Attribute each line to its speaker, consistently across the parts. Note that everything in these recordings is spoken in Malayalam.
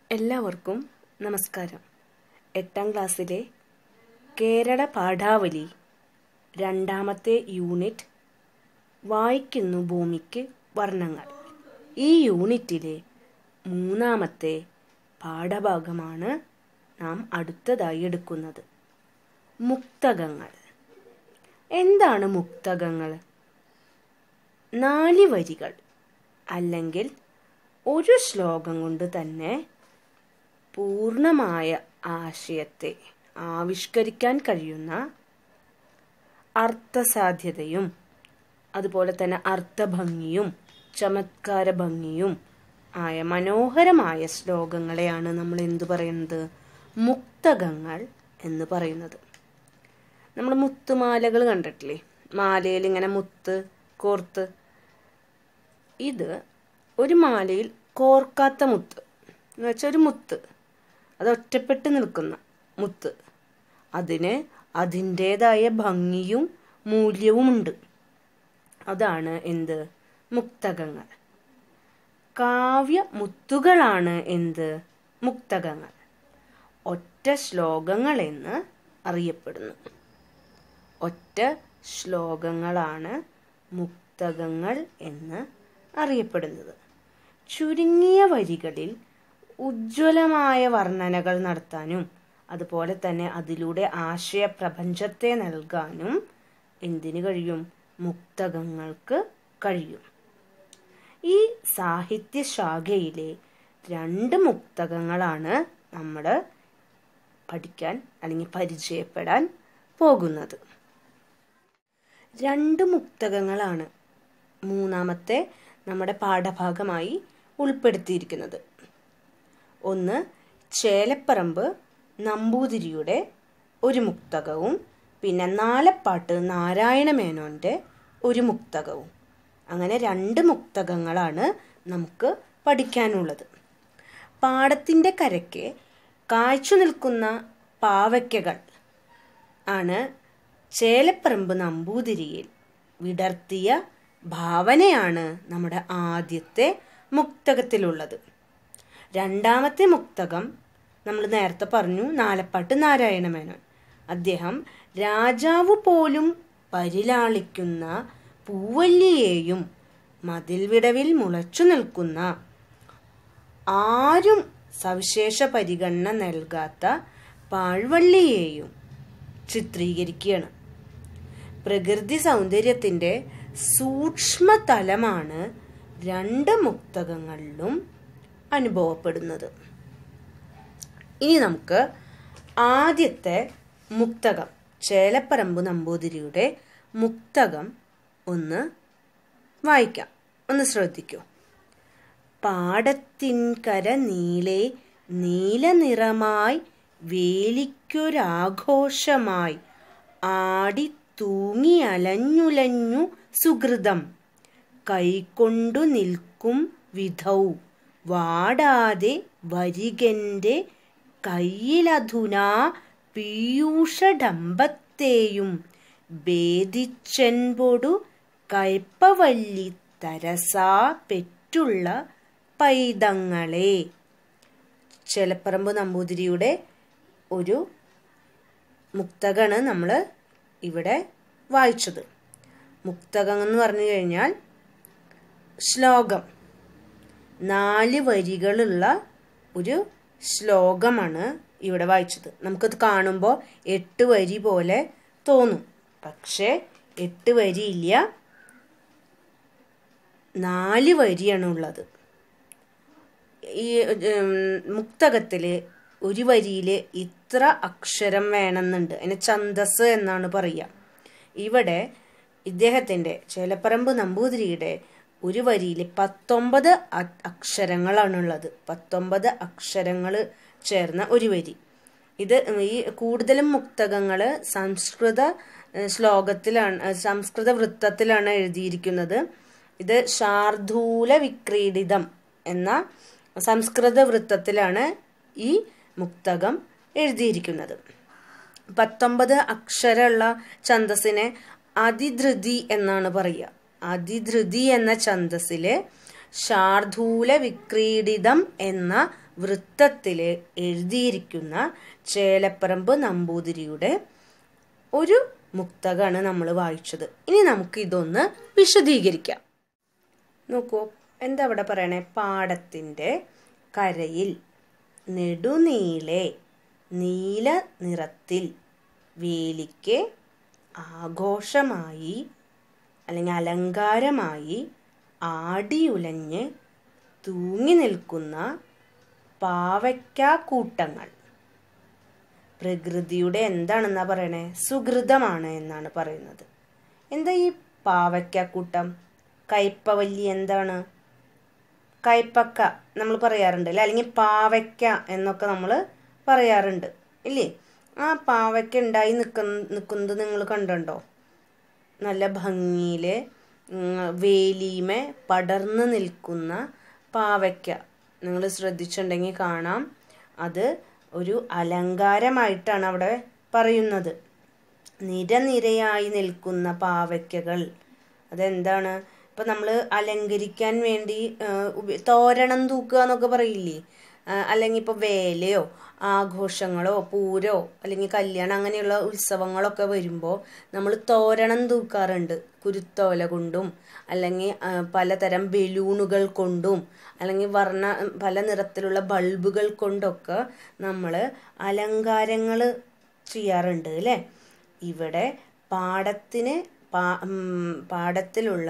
Speaker 1: എല്ലാവർക്കും നമസ്കാരം എട്ടാം ക്ലാസ്സിലെ കേരള പാഠാവലി രണ്ടാമത്തെ യൂണിറ്റ് വായിക്കുന്നു ഭൂമിക്ക് വർണ്ണങ്ങൾ ഈ യൂണിറ്റിലെ മൂന്നാമത്തെ പാഠഭാഗമാണ് നാം അടുത്തതായി എടുക്കുന്നത് മുക്തകങ്ങൾ എന്താണ് മുക്തകങ്ങൾ നാല് വരികൾ അല്ലെങ്കിൽ ഒരു ശ്ലോകം കൊണ്ട് തന്നെ പൂർണ്ണമായ ആശയത്തെ ആവിഷ്കരിക്കാൻ കഴിയുന്ന അർത്ഥസാധ്യതയും അതുപോലെ തന്നെ അർത്ഥഭംഗിയും ചമത്കാര ഭംഗിയും ആയ മനോഹരമായ ശ്ലോകങ്ങളെയാണ് നമ്മൾ എന്തു പറയുന്നത് മുക്തകങ്ങൾ എന്ന് പറയുന്നത് നമ്മൾ മുത്തുമാലകൾ കണ്ടിട്ടില്ലേ മാലയിൽ ഇങ്ങനെ മുത്ത് കോർത്ത് ഇത് ഒരു മാലയിൽ കോർക്കാത്ത മുത്ത് എന്ന് വെച്ചാൽ ഒരു മുത്ത് അത് ഒറ്റപ്പെട്ട് നിൽക്കുന്ന മുത്ത് അതിന് അതിൻ്റേതായ ഭംഗിയും മൂല്യവുമുണ്ട് അതാണ് എന്ത് മുക്തകങ്ങൾ കാവ്യ മുത്തുകളാണ് എന്ത് മുക്തകങ്ങൾ ഒറ്റ ശ്ലോകങ്ങൾ എന്ന് അറിയപ്പെടുന്നു ഒറ്റ ശ്ലോകങ്ങളാണ് മുക്തകങ്ങൾ എന്ന് അറിയപ്പെടുന്നത് ചുരുങ്ങിയ വരികളിൽ ഉജ്ജ്വലമായ വർണ്ണനകൾ നടത്താനും അതുപോലെ തന്നെ അതിലൂടെ ആശയപ്രപഞ്ചത്തെ നൽകാനും എന്തിനു കഴിയും മുക്തകങ്ങൾക്ക് കഴിയും ഈ സാഹിത്യ ശാഖയിലെ രണ്ട് മുക്തകങ്ങളാണ് നമ്മൾ പഠിക്കാൻ അല്ലെങ്കിൽ പരിചയപ്പെടാൻ പോകുന്നത് രണ്ട് മുക്തകങ്ങളാണ് മൂന്നാമത്തെ നമ്മുടെ പാഠഭാഗമായി ഉൾപ്പെടുത്തിയിരിക്കുന്നത് ഒന്ന് ചേലപ്പറമ്പ് നമ്പൂതിരിയുടെ ഒരു മുക്തകവും പിന്നെ നാലപ്പാട്ട് നാരായണ മേനോന്റെ ഒരു മുക്തകവും അങ്ങനെ രണ്ട് മുക്തകങ്ങളാണ് നമുക്ക് പഠിക്കാനുള്ളത് പാടത്തിൻ്റെ കരയ്ക്ക് കാഴ്ച നിൽക്കുന്ന പാവയ്ക്കകൾ ആണ് ചേലപ്പറമ്പ് നമ്പൂതിരിയിൽ വിടർത്തിയ ഭാവനയാണ് നമ്മുടെ ആദ്യത്തെ മുക്തകത്തിലുള്ളത് രണ്ടാമത്തെ മുക്തകം നമ്മൾ നേരത്തെ പറഞ്ഞു നാലപ്പാട്ട് നാരായണ മേനോൻ അദ്ദേഹം രാജാവ് പോലും പരിലാളിക്കുന്ന പൂവല്ലിയെയും മതിൽ വിടവിൽ മുളച്ചു നിൽക്കുന്ന ആരും സവിശേഷ പരിഗണന നൽകാത്ത പാഴ്വള്ളിയെയും ചിത്രീകരിക്കുകയാണ് പ്രകൃതി സൗന്ദര്യത്തിൻ്റെ സൂക്ഷ്മതലമാണ് രണ്ട് മുക്തകങ്ങളിലും അനുഭവപ്പെടുന്നത് ഇനി നമുക്ക് ആദ്യത്തെ മുക്തകം ചേലപ്പറമ്പ് നമ്പൂതിരിയുടെ മുക്തകം ഒന്ന് വായിക്കാം ഒന്ന് ശ്രദ്ധിക്കൂ പാടത്തിൻകര നീളെ നീലനിറമായി വേലിക്കൊരാഘോഷമായി ആടി തൂങ്ങി അലഞ്ഞുലഞ്ഞു സുഹൃതം കൈക്കൊണ്ടു നിൽക്കും വിധൗ വാടാതെ വരികന്റെ കയ്യിലധുനാ പീയൂഷഡംബത്തെയും ഭേദിച്ചൻപൊടു കയ്പവല്ലി തരസാ പെറ്റുള്ള പൈതങ്ങളെ ചെലപ്പറമ്പ് നമ്പൂതിരിയുടെ ഒരു മുക്തകാണ് നമ്മൾ ഇവിടെ വായിച്ചത് മുക്തകം എന്ന് പറഞ്ഞു കഴിഞ്ഞാൽ ശ്ലോകം നാല് വരികളുള്ള ഒരു ശ്ലോകമാണ് ഇവിടെ വായിച്ചത് നമുക്കത് കാണുമ്പോൾ എട്ട് വരി പോലെ തോന്നും പക്ഷേ എട്ട് വരിയില്ല നാല് വരിയാണ് ഉള്ളത് ഈ മുക്തകത്തിൽ ഒരു വരിയിൽ ഇത്ര അക്ഷരം വേണമെന്നുണ്ട് അതിന് ഛന്ദസ് എന്നാണ് പറയുക ഇവിടെ ഇദ്ദേഹത്തിൻ്റെ ചേലപ്പറമ്പ് നമ്പൂതിരിയുടെ ഒരു വരിയിൽ പത്തൊമ്പത് അക്ഷരങ്ങളാണുള്ളത് പത്തൊമ്പത് അക്ഷരങ്ങൾ ചേർന്ന ഒരു വരി ഇത് ഈ കൂടുതലും മുക്തകങ്ങൾ സംസ്കൃത ശ്ലോകത്തിലാണ് സംസ്കൃത വൃത്തത്തിലാണ് എഴുതിയിരിക്കുന്നത് ഇത് ശാർദൂല വിക്രീഡിതം എന്ന സംസ്കൃത വൃത്തത്തിലാണ് ഈ മുക്തകം എഴുതിയിരിക്കുന്നത് പത്തൊമ്പത് അക്ഷരമുള്ള ഛന്ദസ്സിനെ അതിധൃതി എന്നാണ് പറയുക അതിധൃതി എന്ന ഛന്ദസ്സില് ശാർദൂല വിക്രീഡിതം എന്ന വൃത്തത്തിൽ എഴുതിയിരിക്കുന്ന ചേലപ്പറമ്പ് നമ്പൂതിരിയുടെ ഒരു മുക്തകാണ് നമ്മൾ വായിച്ചത് ഇനി നമുക്ക് ഇതൊന്ന് വിശദീകരിക്കാം നോക്കൂ എന്താ അവിടെ പറയണേ പാടത്തിൻ്റെ കരയിൽ നെടുനീളെ നീല നിറത്തിൽ വേലിക്ക് ആഘോഷമായി അല്ലെങ്കിൽ അലങ്കാരമായി ആടിയുലഞ്ഞ് തൂങ്ങി നിൽക്കുന്ന പാവയ്ക്കാക്കൂട്ടങ്ങൾ പ്രകൃതിയുടെ എന്താണെന്നാ പറയണേ സുഹൃതമാണ് എന്നാണ് പറയുന്നത് എന്താ ഈ പാവയ്ക്കാക്കൂട്ടം കയ്പവല്ലി എന്താണ് കയ്പക്ക നമ്മൾ പറയാറുണ്ട് അല്ലേ അല്ലെങ്കിൽ പാവയ്ക്ക എന്നൊക്കെ നമ്മൾ പറയാറുണ്ട് ഇല്ലേ ആ പാവയ്ക്ക ഉണ്ടായി നിൽക്കുന്ന നിൽക്കുന്നത് നിങ്ങൾ കണ്ടുണ്ടോ നല്ല ഭംഗിയിൽ വേലിമേ പടർന്നു നിൽക്കുന്ന പാവയ്ക്ക നിങ്ങൾ ശ്രദ്ധിച്ചിട്ടുണ്ടെങ്കിൽ കാണാം അത് ഒരു അലങ്കാരമായിട്ടാണ് അവിടെ പറയുന്നത് നിരനിരയായി നിൽക്കുന്ന പാവയ്ക്കകൾ അതെന്താണ് ഇപ്പൊ നമ്മൾ അലങ്കരിക്കാൻ വേണ്ടി തോരണം തൂക്കുക എന്നൊക്കെ പറയില്ലേ അല്ലെങ്കിൽ ഇപ്പോൾ വേലയോ ആഘോഷങ്ങളോ പൂരോ അല്ലെങ്കിൽ കല്യാണം അങ്ങനെയുള്ള ഉത്സവങ്ങളൊക്കെ വരുമ്പോൾ നമ്മൾ തോരണം തൂക്കാറുണ്ട് കുരുത്തോല കൊണ്ടും അല്ലെങ്കിൽ പലതരം ബലൂണുകൾ കൊണ്ടും അല്ലെങ്കിൽ വർണ്ണ പല നിറത്തിലുള്ള ബൾബുകൾ കൊണ്ടൊക്കെ നമ്മൾ അലങ്കാരങ്ങൾ ചെയ്യാറുണ്ട് അല്ലേ ഇവിടെ പാടത്തിന് പാ പാടത്തിലുള്ള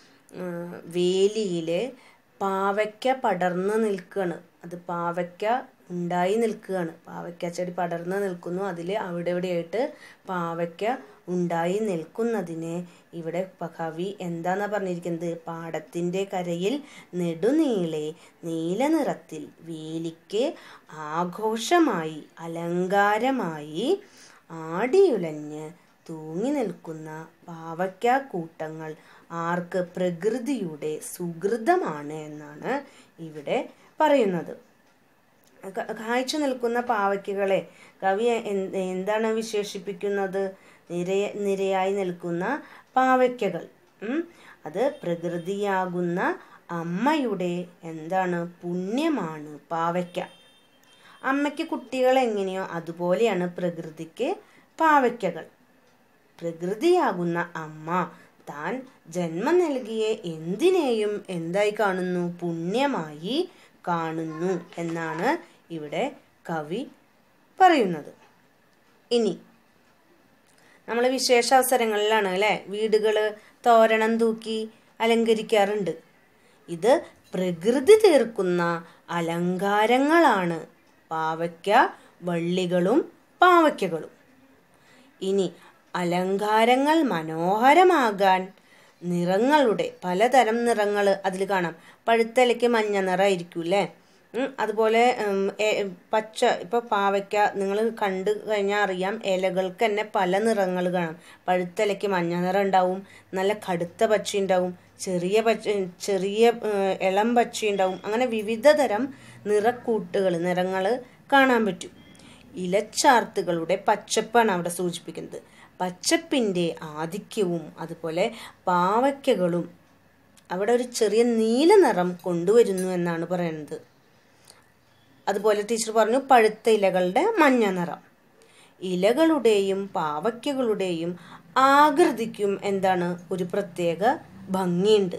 Speaker 1: വേലിയിൽ പാവയ്ക്ക പടർന്ന് നിൽക്കുകയാണ് അത് പാവയ്ക്ക ഉണ്ടായി നിൽക്കുകയാണ് പാവയ്ക്ക ചെടി പടർന്ന് നിൽക്കുന്നു അതിൽ അവിടെ ഇവിടെയായിട്ട് പാവയ്ക്ക ഉണ്ടായി നിൽക്കുന്നതിന് ഇവിടെ കവി എന്താന്നാ പറഞ്ഞിരിക്കുന്നത് പാടത്തിൻ്റെ കരയിൽ നെടുനീളെ നീല നിറത്തിൽ വേലിക്ക് ആഘോഷമായി അലങ്കാരമായി ആടിയുലഞ്ഞ് തൂങ്ങി നിൽക്കുന്ന പാവയ്ക്ക കൂട്ടങ്ങൾ ആർക്ക് പ്രകൃതിയുടെ സുഹൃതമാണ് എന്നാണ് ഇവിടെ പറയുന്നത് കാഴ്ച നിൽക്കുന്ന പാവയ്ക്കകളെ കവി എന്താണ് വിശേഷിപ്പിക്കുന്നത് നിരയ നിരയായി നിൽക്കുന്ന പാവയ്ക്കകൾ അത് പ്രകൃതിയാകുന്ന അമ്മയുടെ എന്താണ് പുണ്യമാണ് പാവയ്ക്ക അമ്മയ്ക്ക് കുട്ടികൾ എങ്ങനെയോ അതുപോലെയാണ് പ്രകൃതിക്ക് പാവയ്ക്കകൾ പ്രകൃതിയാകുന്ന അമ്മ താൻ ജന്മം നൽകിയ എന്തിനേയും എന്തായി കാണുന്നു പുണ്യമായി കാണുന്നു എന്നാണ് ഇവിടെ കവി പറയുന്നത് ഇനി നമ്മൾ വിശേഷ അവസരങ്ങളിലാണ് അല്ലേ വീടുകൾ തോരണം തൂക്കി അലങ്കരിക്കാറുണ്ട് ഇത് പ്രകൃതി തീർക്കുന്ന അലങ്കാരങ്ങളാണ് പാവയ്ക്ക വള്ളികളും പാവയ്ക്കകളും ഇനി അലങ്കാരങ്ങൾ മനോഹരമാകാൻ നിറങ്ങളുടെ പലതരം നിറങ്ങൾ അതിൽ കാണാം പഴുത്തലയ്ക്ക് മഞ്ഞ നിറമായിരിക്കും അല്ലേ അതുപോലെ പച്ച ഇപ്പോൾ പാവയ്ക്ക നിങ്ങൾ കണ്ടു കഴിഞ്ഞാൽ അറിയാം ഇലകൾക്ക് തന്നെ പല നിറങ്ങൾ കാണാം പഴുത്തലയ്ക്ക് മഞ്ഞ നിറം ഉണ്ടാവും നല്ല കടുത്ത പച്ച ഉണ്ടാവും ചെറിയ പച്ച ചെറിയ ഇളം പച്ച ഉണ്ടാവും അങ്ങനെ വിവിധ തരം നിറക്കൂട്ടുകൾ നിറങ്ങൾ കാണാൻ പറ്റും ഇലച്ചാർത്തുകളുടെ പച്ചപ്പാണ് അവിടെ സൂചിപ്പിക്കുന്നത് പച്ചപ്പിൻ്റെ ആധിക്യവും അതുപോലെ പാവയ്ക്കകളും അവിടെ ഒരു ചെറിയ നീല നിറം കൊണ്ടുവരുന്നു എന്നാണ് പറയുന്നത് അതുപോലെ ടീച്ചർ പറഞ്ഞു പഴുത്ത ഇലകളുടെ മഞ്ഞ നിറം ഇലകളുടെയും പാവയ്ക്കകളുടെയും ആകൃതിക്കും എന്താണ് ഒരു പ്രത്യേക ഭംഗിയുണ്ട്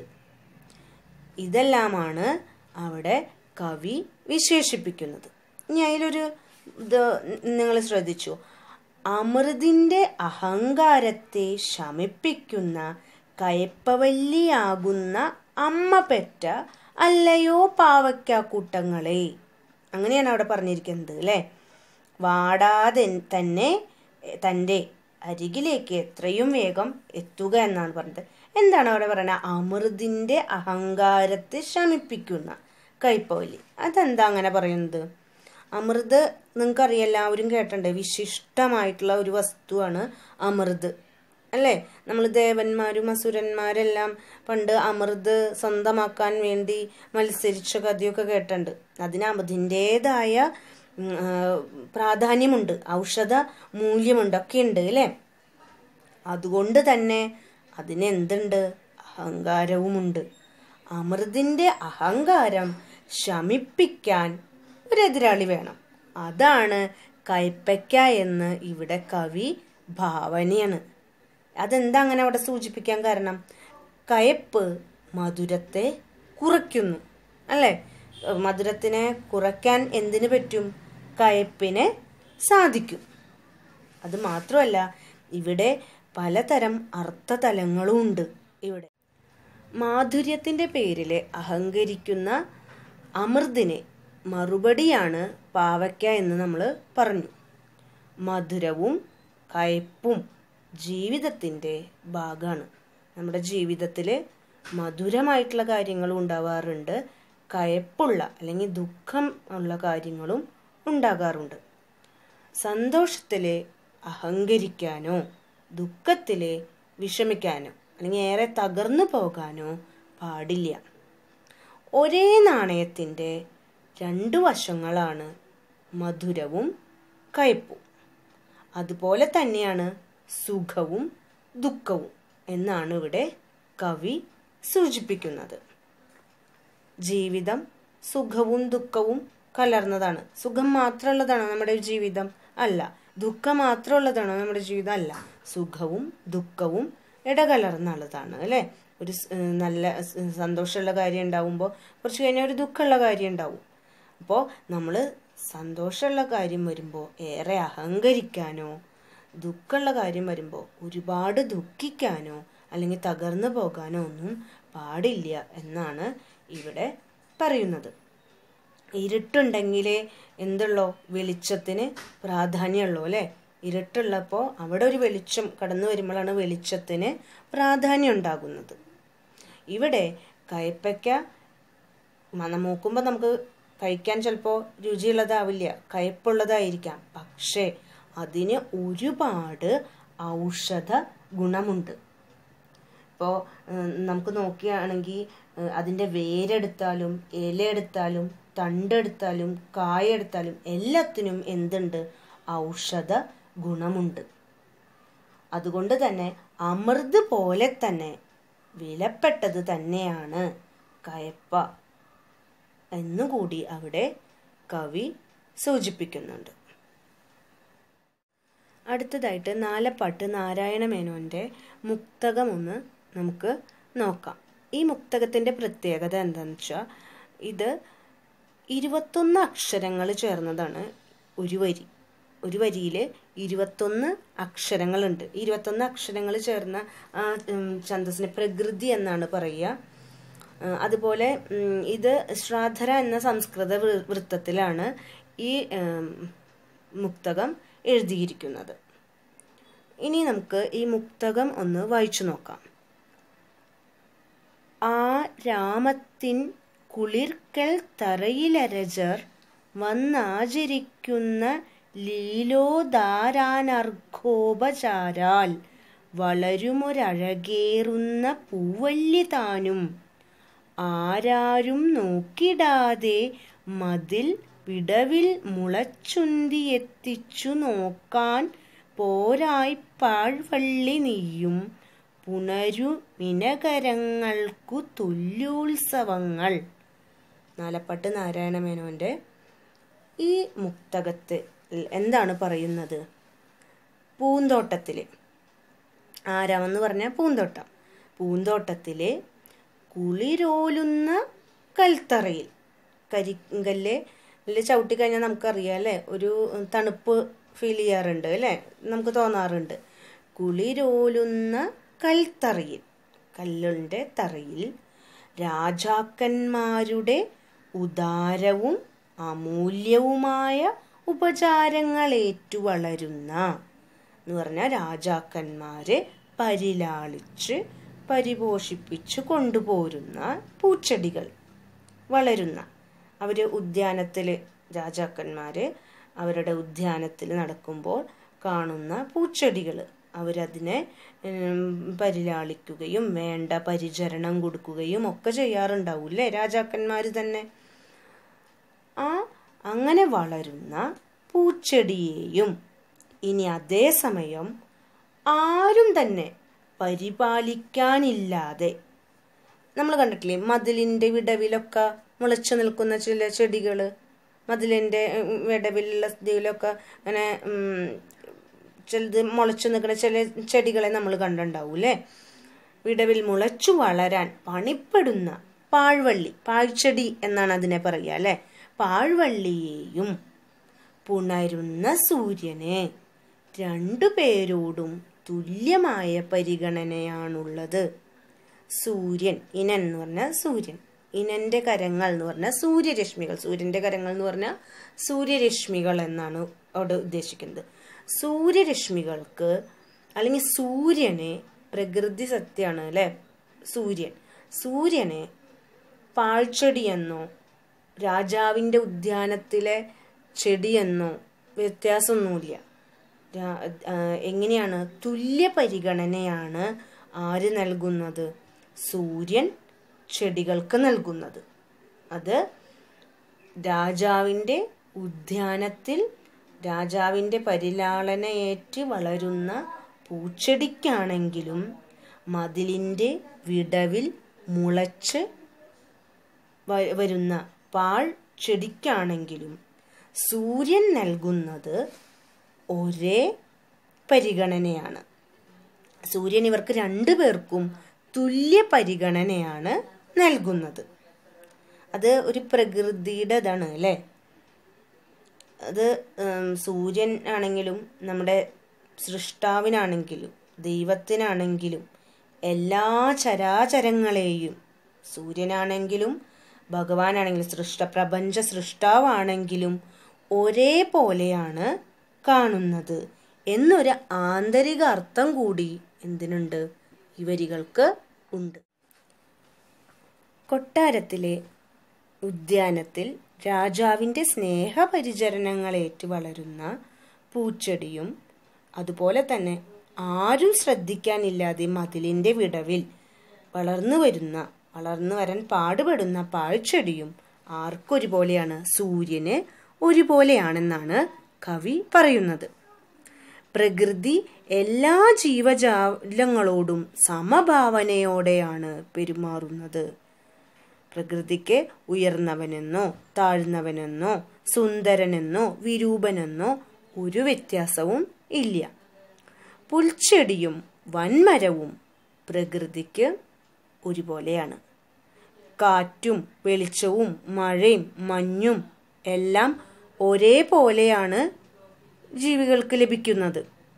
Speaker 1: ഇതെല്ലാമാണ് അവിടെ കവി വിശേഷിപ്പിക്കുന്നത് ഇനി അതിലൊരു ഇത് നിങ്ങൾ ശ്രദ്ധിച്ചു അമൃതിൻ്റെ അഹങ്കാരത്തെ ശമിപ്പിക്കുന്ന കയപ്പവല്ലിയാകുന്ന അമ്മ പെറ്റ അല്ലയോ പാവയ്ക്കാക്കൂട്ടങ്ങളെ അങ്ങനെയാണ് അവിടെ പറഞ്ഞിരിക്കുന്നത് അല്ലേ വാടാതെ തന്നെ തൻ്റെ അരികിലേക്ക് എത്രയും വേഗം എത്തുക എന്നാണ് പറഞ്ഞത് എന്താണ് അവിടെ പറയുന്നത് അമൃതിൻ്റെ അഹങ്കാരത്തെ ശമിപ്പിക്കുന്ന കൈപ്പവലി അതെന്താ അങ്ങനെ പറയുന്നത് അമൃത് നിങ്ങൾക്കറിയാം എല്ലാവരും കേട്ടിട്ടുണ്ട് വിശിഷ്ടമായിട്ടുള്ള ഒരു വസ്തുവാണ് അമൃത് അല്ലേ നമ്മൾ ദേവന്മാരും അസുരന്മാരെല്ലാം പണ്ട് അമൃത് സ്വന്തമാക്കാൻ വേണ്ടി മത്സരിച്ച കഥയൊക്കെ കേട്ടിട്ടുണ്ട് അതിന് അതിൻ്റേതായ പ്രാധാന്യമുണ്ട് ഔഷധ മൂല്യമുണ്ട് ഒക്കെ ഉണ്ട് അല്ലേ അതുകൊണ്ട് തന്നെ അതിനെന്തുണ്ട് അഹങ്കാരവുമുണ്ട് അമൃതിൻ്റെ അഹങ്കാരം ശമിപ്പിക്കാൻ ഒരു എതിരാളി വേണം അതാണ് കയ്പയ്ക്ക എന്ന് ഇവിടെ കവി ഭാവനയാണ് അതെന്താ അങ്ങനെ അവിടെ സൂചിപ്പിക്കാൻ കാരണം കയപ്പ് മധുരത്തെ കുറയ്ക്കുന്നു അല്ലേ മധുരത്തിനെ കുറയ്ക്കാൻ എന്തിനു പറ്റും കയപ്പിനെ സാധിക്കും അത് മാത്രമല്ല ഇവിടെ പലതരം അർത്ഥതലങ്ങളും ഉണ്ട് ഇവിടെ മാധുര്യത്തിന്റെ പേരിൽ അഹങ്കരിക്കുന്ന അമൃതിനെ മറുപടിയാണ് പാവയ്ക്ക എന്ന് നമ്മൾ പറഞ്ഞു മധുരവും കയ്പും ജീവിതത്തിൻ്റെ ഭാഗമാണ് നമ്മുടെ ജീവിതത്തിൽ മധുരമായിട്ടുള്ള കാര്യങ്ങളും ഉണ്ടാവാറുണ്ട് കയപ്പുള്ള അല്ലെങ്കിൽ ദുഃഖം ഉള്ള കാര്യങ്ങളും ഉണ്ടാകാറുണ്ട് സന്തോഷത്തിലെ അഹങ്കരിക്കാനോ ദുഃഖത്തിലെ വിഷമിക്കാനോ അല്ലെങ്കിൽ ഏറെ തകർന്നു പോകാനോ പാടില്ല ഒരേ നാണയത്തിൻ്റെ രണ്ടു വശങ്ങളാണ് മധുരവും കയ്പും അതുപോലെ തന്നെയാണ് സുഖവും ദുഃഖവും എന്നാണ് ഇവിടെ കവി സൂചിപ്പിക്കുന്നത് ജീവിതം സുഖവും ദുഃഖവും കലർന്നതാണ് സുഖം മാത്രമുള്ളതാണോ നമ്മുടെ ജീവിതം അല്ല ദുഃഖം മാത്രമുള്ളതാണോ നമ്മുടെ ജീവിതം അല്ല സുഖവും ദുഃഖവും ഇടകലർന്നുള്ളതാണ് അല്ലേ ഒരു സ്- ഏഹ് നല്ല സ് സന്തോഷമുള്ള കാര്യം ഉണ്ടാവുമ്പോൾ കുറച്ച് കഴിഞ്ഞാൽ ഒരു ദുഃഖമുള്ള കാര്യം ഉണ്ടാവും അപ്പോൾ നമ്മൾ സന്തോഷമുള്ള കാര്യം വരുമ്പോൾ ഏറെ അഹങ്കരിക്കാനോ ദുഃഖമുള്ള കാര്യം വരുമ്പോൾ ഒരുപാട് ദുഃഖിക്കാനോ അല്ലെങ്കിൽ തകർന്നു പോകാനോ ഒന്നും പാടില്ല എന്നാണ് ഇവിടെ പറയുന്നത് ഇരുട്ടുണ്ടെങ്കിലേ എന്തുള്ളോ വെളിച്ചത്തിന് പ്രാധാന്യമുള്ളൂ അല്ലേ ഇരുട്ടുള്ളപ്പോൾ അവിടെ ഒരു വെളിച്ചം കടന്നു വരുമ്പോഴാണ് വെളിച്ചത്തിന് പ്രാധാന്യം ഉണ്ടാകുന്നത് ഇവിടെ കയ്പയ്ക്ക മണം മൂക്കുമ്പോൾ നമുക്ക് കഴിക്കാൻ ചിലപ്പോൾ രുചിയുള്ളതാവില്ല കയ്പുള്ളതായിരിക്കാം പക്ഷേ അതിന് ഒരുപാട് ഔഷധ ഗുണമുണ്ട് ഇപ്പോൾ നമുക്ക് നോക്കുകയാണെങ്കിൽ അതിൻ്റെ വേരെടുത്താലും ഇല എടുത്താലും തണ്ടെടുത്താലും കായ എടുത്താലും എല്ലാത്തിനും എന്തുണ്ട് ഔഷധ ഗുണമുണ്ട് അതുകൊണ്ട് തന്നെ അമൃത് പോലെ തന്നെ വിലപ്പെട്ടത് തന്നെയാണ് കയപ്പ എന്നുകൂടി അവിടെ കവി സൂചിപ്പിക്കുന്നുണ്ട് അടുത്തതായിട്ട് നാലപ്പാട്ട് നാരായണ മേനോന്റെ മുക്തകം ഒന്ന് നമുക്ക് നോക്കാം ഈ മുക്തകത്തിന്റെ പ്രത്യേകത എന്താണെന്ന് വെച്ചാൽ ഇത് ഇരുപത്തൊന്ന് അക്ഷരങ്ങൾ ചേർന്നതാണ് ഒരു വരി ഒരു വരിയിൽ ഇരുപത്തൊന്ന് അക്ഷരങ്ങളുണ്ട് ഇരുപത്തൊന്ന് അക്ഷരങ്ങൾ ചേർന്ന ആ ഉം, ഛന്ദസ്സിന് പ്രകൃതി എന്നാണ് പറയുക ആ, അതുപോലെ ഉം, ഇത് ശ്രാദ്ധര എന്ന സംസ്കൃത വൃ- വൃത്തത്തിലാണ് ഈ ഉം, മുക്തകം എഴുതിയിരിക്കുന്നത് ഇനി നമുക്ക് ഈ മുക്തകം ഒന്ന് വായിച്ചു നോക്കാം ആ രാമത്തിൻ കുളിർക്കൽ തറയിലരജർ വന്നാചരിക്കുന്ന ലീലോദാരാനർഘോപചാരാൽ വളരുമൊരഴകേറുന്ന പൂവല്ലി താനും ആരാരും നോക്കിടാതെ മതിൽ വിടവിൽ മുളച്ചുന്തിയെത്തിച്ചു നോക്കാൻ പോരായി പാഴ്വള്ളി നീയും പുണരു മിനകരങ്ങൾക്കു തുല്യോത്സവങ്ങൾ നാലപ്പാട്ട് നാരായണ മേനോന്റെ ഈ മുക്തകത്ത് എന്താണ് പറയുന്നത് പൂന്തോട്ടത്തില് ആരാമെന്ന് പറഞ്ഞാൽ പൂന്തോട്ടം പൂന്തോട്ടത്തിലെ കുളിരോലുന്ന കൽത്തറയിൽ കരിങ്കല്ല് ല് ചവിട്ടി കഴിഞ്ഞാൽ നമുക്കറിയാം അല്ലേ ഒരു തണുപ്പ് ഫീൽ ചെയ്യാറുണ്ട് അല്ലേ നമുക്ക് തോന്നാറുണ്ട് കുളിരോലുന്ന കൽത്തറയിൽ കല്ലിൻ്റെ തറയിൽ രാജാക്കന്മാരുടെ ഉദാരവും അമൂല്യവുമായ ഉപചാരങ്ങൾ ഏറ്റുവളരുന്ന എന്ന് പറഞ്ഞാൽ രാജാക്കന്മാരെ പരിലാളിച്ച് പരിപോഷിപ്പിച്ച് കൊണ്ടുപോരുന്ന പൂച്ചെടികൾ വളരുന്ന അവർ ഉദ്യാനത്തിൽ രാജാക്കന്മാർ അവരുടെ ഉദ്യാനത്തിൽ നടക്കുമ്പോൾ കാണുന്ന പൂച്ചെടികൾ അവരതിനെ ഉം, പരിലാളിക്കുകയും വേണ്ട പരിചരണം കൊടുക്കുകയും ഒക്കെ ചെയ്യാറുണ്ടാവൂല്ലേ രാജാക്കന്മാർ തന്നെ ആ അങ്ങനെ വളരുന്ന പൂച്ചെടിയെയും ഇനി അതേസമയം ആരും തന്നെ പരിപാലിക്കാനില്ലാതെ നമ്മൾ കണ്ടിട്ടില്ലേ മതിലിൻ്റെ വിടവിലൊക്കെ മുളച്ചു നിൽക്കുന്ന ചില ചെടികൾ മതിലിൻ്റെ വിടവിലുള്ള ഇതിലൊക്കെ അങ്ങനെ ഉം, ചിലത് മുളച്ചു നിൽക്കുന്ന ചില ചെടികളെ നമ്മൾ കണ്ടിട്ടുണ്ടാവും അല്ലേ വിടവിൽ മുളച്ചു വളരാൻ പണിപ്പെടുന്ന പാഴ്വള്ളി പാഴ്ചെടി എന്നാണ് അതിനെ പറയുക അല്ലെ പാഴ്വള്ളിയെയും പുണരുന്ന സൂര്യന് രണ്ടു പേരോടും തുല്യമായ പരിഗണനയാണുള്ളത് സൂര്യൻ ഇനൻ എന്ന് പറഞ്ഞാൽ സൂര്യൻ ഇനന്റെ കരങ്ങൾ എന്ന് പറഞ്ഞാൽ സൂര്യരശ്മികൾ സൂര്യന്റെ കരങ്ങൾ എന്ന് പറഞ്ഞാൽ സൂര്യരശ്മികൾ എന്നാണ് അവിടെ ഉദ്ദേശിക്കുന്നത് സൂര്യരശ്മികൾക്ക് അല്ലെങ്കിൽ സൂര്യനെ പ്രകൃതി സത്യമാണ് അല്ലെ സൂര്യൻ സൂര്യനെ പാഴ്ചെടിയെന്നോ രാജാവിൻ്റെ ഉദ്യാനത്തിലെ ചെടിയെന്നോ വ്യത്യാസമൊന്നുമില്ല രാ- ആ, എങ്ങനെയാണ് തുല്യ പരിഗണനയാണ് ആര് നൽകുന്നത് സൂര്യൻ ചെടികൾക്ക് നൽകുന്നത് അത് രാജാവിൻ്റെ ഉദ്യാനത്തിൽ രാജാവിൻ്റെ പരിലാളനയേറ്റ് വളരുന്ന പൂച്ചെടിക്കാണെങ്കിലും മതിലിൻ്റെ വിടവിൽ മുളച്ച് വ- വരുന്ന പാൾ ചെടിക്കാണെങ്കിലും സൂര്യൻ നൽകുന്നത് ഒരേ പരിഗണനയാണ് സൂര്യൻ ഇവർക്ക് രണ്ടു പേർക്കും തുല്യ പരിഗണനയാണ് നൽകുന്നത് അത് ഒരു പ്രകൃതിയുടെ ഇതാണ് അല്ലേ അത് ഉം, സൂര്യൻ ആണെങ്കിലും നമ്മുടെ സൃഷ്ടാവിനാണെങ്കിലും ദൈവത്തിനാണെങ്കിലും എല്ലാ ചരാചരങ്ങളെയും സൂര്യനാണെങ്കിലും ഭഗവാനാണെങ്കിലും സൃഷ്ട പ്രപഞ്ച സൃഷ്ടാവാണെങ്കിലും ഒരേപോലെയാണ് കാണുന്നത് എന്നൊരു ആന്തരിക അർത്ഥം കൂടി എന്തിനുണ്ട് ഈ വരികൾക്ക് ഉണ്ട് കൊട്ടാരത്തിലെ ഉദ്യാനത്തിൽ രാജാവിൻ്റെ സ്നേഹപരിചരണങ്ങളേറ്റ് വളരുന്ന പൂച്ചെടിയും അതുപോലെ തന്നെ ആരും ശ്രദ്ധിക്കാനില്ലാതെ മതിലിൻ്റെ വിടവിൽ വളർന്നു വരുന്ന വളർന്നു വരാൻ പാടുപെടുന്ന പാഴ്ചെടിയും ആർക്കൊരുപോലെയാണ് സൂര്യന് ഒരുപോലെയാണെന്നാണ് കവി പറയുന്നത് പ്രകൃതി എല്ലാ ജീവജാലങ്ങളോടും സമഭാവനയോടെയാണ് പെരുമാറുന്നത് പ്രകൃതിക്ക് ഉയർന്നവനെന്നോ താഴ്ന്നവനെന്നോ സുന്ദരനെന്നോ വിരൂപനെന്നോ ഒരു വ്യത്യാസവും ഇല്ല പുൽച്ചെടിയും വൻമരവും പ്രകൃതിക്ക് ഒരുപോലെയാണ് കാറ്റും വെളിച്ചവും മഴയും മഞ്ഞും എല്ലാം ഒരേപോലെയാണ് ജീവികൾക്ക് ലഭിക്കുന്നത്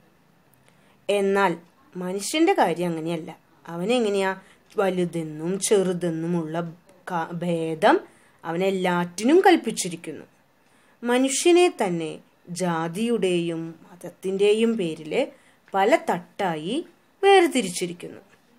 Speaker 1: എന്നാൽ മനുഷ്യന്റെ കാര്യം അങ്ങനെയല്ല അവനെങ്ങനെയാ വലുതെന്നും ചെറുതെന്നുമുള്ള ക- ഭേദം അവനെല്ലാറ്റിനും കൽപ്പിച്ചിരിക്കുന്നു മനുഷ്യനെ തന്നെ ജാതിയുടെയും മതത്തിൻ്റെയും പേരിൽ പല തട്ടായി വേർതിരിച്ചിരിക്കുന്നു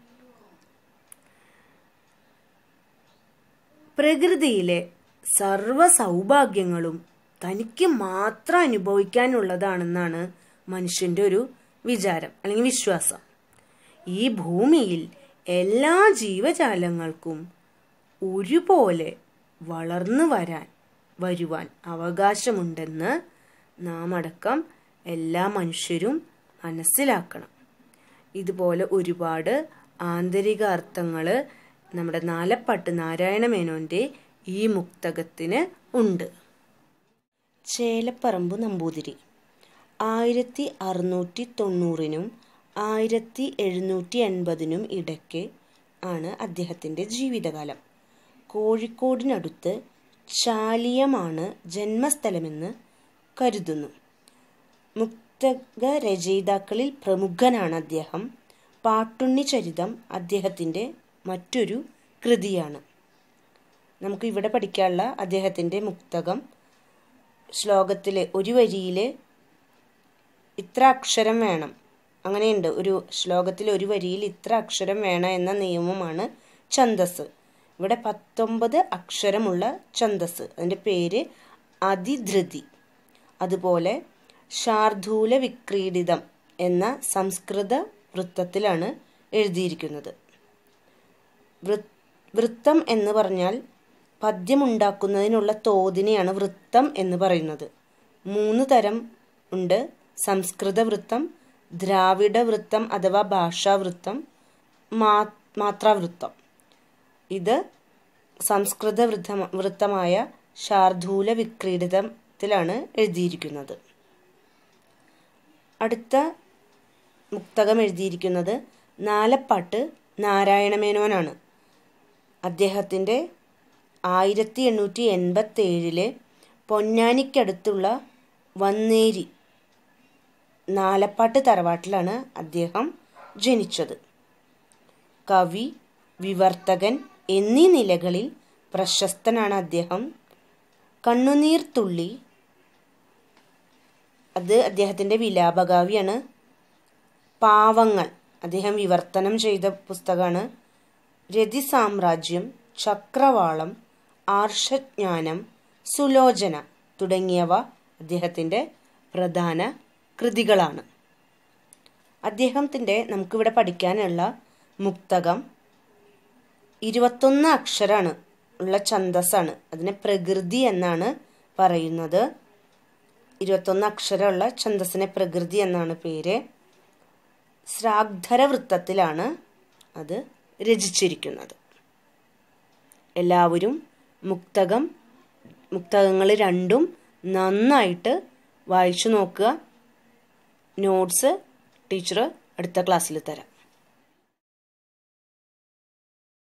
Speaker 1: പ്രകൃതിയിലെ സർവ സൗഭാഗ്യങ്ങളും തനിക്ക് മാത്രം അനുഭവിക്കാനുള്ളതാണെന്നാണ് മനുഷ്യന്റെ ഒരു വിചാരം അല്ലെങ്കിൽ വിശ്വാസം ഈ ഭൂമിയിൽ എല്ലാ ജീവജാലങ്ങൾക്കും ഒരുപോലെ വളർന്നു വരാൻ വരുവാൻ അവകാശമുണ്ടെന്ന് നാം അടക്കം എല്ലാ മനുഷ്യരും മനസ്സിലാക്കണം ഇതുപോലെ ഒരുപാട് ആന്തരിക അർത്ഥങ്ങൾ നമ്മുടെ നാലപ്പാട്ട് നാരായണ മേനോന്റെ ഈ മുക്തകത്തിന് ഉണ്ട് ചേലപ്പറമ്പ് നമ്പൂതിരി ആയിരത്തി അറുന്നൂറ്റി തൊണ്ണൂറിനും ആയിരത്തി എഴുന്നൂറ്റി എൺപതിനും ഇടയ്ക്ക് ആണ് അദ്ദേഹത്തിൻ്റെ ജീവിതകാലം കോഴിക്കോടിനടുത്ത് ശാലിയമാണ് ജന്മസ്ഥലമെന്ന് കരുതുന്നു മുക്തക രചയിതാക്കളിൽ പ്രമുഖനാണ് അദ്ദേഹം പാട്ടുണ്ണി ചരിതം അദ്ദേഹത്തിൻ്റെ മറ്റൊരു കൃതിയാണ് നമുക്ക് ഇവിടെ പഠിക്കാനുള്ള അദ്ദേഹത്തിൻ്റെ മുക്തകം ശ്ലോകത്തിലെ ഒരു വരിയിൽ ഇത്ര അക്ഷരം വേണം അങ്ങനെയുണ്ട് ഒരു ശ്ലോകത്തിൽ ഒരു വരിയിൽ ഇത്ര അക്ഷരം വേണം എന്ന നിയമമാണ് ഛന്ദസ് ഇവിടെ പത്തൊമ്പത് അക്ഷരമുള്ള ഛന്ദസ് അതിൻ്റെ പേര് അതിധൃതി അതുപോലെ ശാർദൂല വിക്രീഡിതം എന്ന സംസ്കൃത വൃത്തത്തിലാണ് എഴുതിയിരിക്കുന്നത് വൃ- വൃത്തം എന്ന് പറഞ്ഞാൽ പദ്യമുണ്ടാക്കുന്നതിനുള്ള തോതിനെയാണ് വൃത്തം എന്ന് പറയുന്നത് മൂന്ന് തരം ഉണ്ട് സംസ്കൃത വൃത്തം ദ്രാവിഡ വൃത്തം അഥവാ ഭാഷാവൃത്തം മാ മാത്രാവൃത്തം ഇത് സംസ്കൃത വൃത്തം വൃത്തമായ ശാർദൂല വിക്രീഡിതത്തിലാണ് എഴുതിയിരിക്കുന്നത് അടുത്ത മുക്തകം എഴുതിയിരിക്കുന്നത് നാലപ്പാട്ട് നാരായണമേനോനാണ് അദ്ദേഹത്തിൻ്റെ ആയിരത്തി എണ്ണൂറ്റി എൺപത്തി ഏഴിലെ പൊന്നാനിക്കടുത്തുള്ള വന്നേരി നാലപ്പാട്ട് തറവാട്ടിലാണ് അദ്ദേഹം ജനിച്ചത് കവി വിവർത്തകൻ എന്നീ നിലകളിൽ പ്രശസ്തനാണ് അദ്ദേഹം കണ്ണുനീർ തുള്ളി അത് അദ്ദേഹത്തിൻ്റെ വിലാപകാവ്യാണ് പാവങ്ങൾ അദ്ദേഹം വിവർത്തനം ചെയ്ത പുസ്തകമാണ് രതി സാമ്രാജ്യം ചക്രവാളം ആർഷജ്ഞാനം സുലോചന തുടങ്ങിയവ അദ്ദേഹത്തിൻ്റെ പ്രധാന കൃതികളാണ് അദ്ദേഹത്തിൻ്റെ നമുക്കിവിടെ പഠിക്കാനുള്ള മുക്തകം ഇരുപത്തൊന്ന് അക്ഷരാണ് ഉള്ള ഛന്തസ്സാണ് അതിനെ പ്രകൃതി എന്നാണ് പറയുന്നത് ഇരുപത്തൊന്ന് അക്ഷരമുള്ള ഛന്തസ്സിനെ പ്രകൃതി എന്നാണ് പേര് ശ്രാഗ്ധര വൃത്തത്തിലാണ് അത് രചിച്ചിരിക്കുന്നത് എല്ലാവരും മുക്തകം മുക്തകങ്ങൾ രണ്ടും നന്നായിട്ട് വായിച്ചു നോക്കുക നോട്ട്സ് ടീച്ചർ അടുത്ത ക്ലാസ്സിൽ തരാം